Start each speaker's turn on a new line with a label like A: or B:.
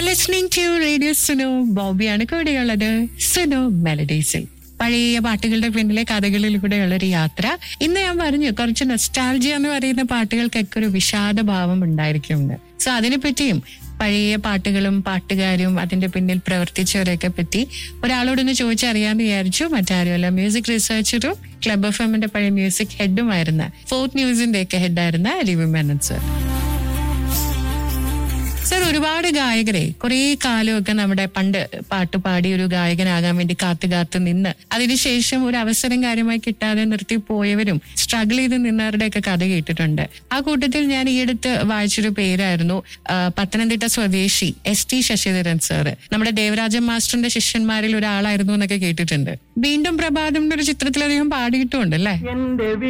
A: R listening to radio Suno ബോബിയാണ് കൂടെയുള്ളത് സുനോ മെലഡീസിൽ പഴയ പാട്ടുകളുടെ പിന്നിലെ കഥകളിലൂടെയുള്ള ഒരു യാത്ര ഇന്ന് ഞാൻ പറഞ്ഞു കുറച്ച് നൊസ്റ്റാൾജിയ എന്ന് പറയുന്ന പാട്ടുകൾക്കൊക്കെ ഒരു വിഷാദ ഭാവം ഉണ്ടായിരിക്കുമെന്ന് സോ അതിനെപ്പറ്റിയും പഴയ പാട്ടുകളും പാട്ടുകാരും അതിന്റെ പിന്നിൽ പ്രവർത്തിച്ചവരെയൊക്കെ പറ്റി ഒരാളോടൊന്ന് ചോദിച്ചറിയാന്ന് വിചാരിച്ചു മറ്റാരുമല്ല മ്യൂസിക് റിസർച്ചറും ക്ലബ് എഫ് എമ്മിന്റെ പഴയ മ്യൂസിക് ഹെഡുമായിരുന്ന ഫോർത്ത് ന്യൂസിന്റെ ഒക്കെ ഹെഡായിരുന്ന രവി മേനൻ സർ സർ ഒരുപാട് ഗായകരെ കുറെ കാലമൊക്കെ നമ്മുടെ പണ്ട് പാട്ട് പാടി ഒരു ഗായകനാകാൻ വേണ്ടി കാത്തു കാത്തു നിന്ന് അതിനുശേഷം ഒരു അവസരം കാര്യമായി കിട്ടാതെ നിർത്തി പോയവരും സ്ട്രഗിൾ ചെയ്ത് നിന്നവരുടെയൊക്കെ കഥ കേട്ടിട്ടുണ്ട് ആ കൂട്ടത്തിൽ ഞാൻ ഈയടുത്ത് വായിച്ചൊരു പേരായിരുന്നു ആ, പത്തനംതിട്ട സ്വദേശി എസ് ടി ശശിധരൻ സാറ് നമ്മുടെ ദേവരാജൻ മാസ്റ്ററിന്റെ ശിഷ്യന്മാരിൽ ഒരാളായിരുന്നു എന്നൊക്കെ കേട്ടിട്ടുണ്ട് വീണ്ടും പ്രഭാതം എന്നൊരു ചിത്രത്തിൽ അദ്ദേഹം പാടിയിട്ടുമുണ്ട് അല്ലേ
B: എന്റെ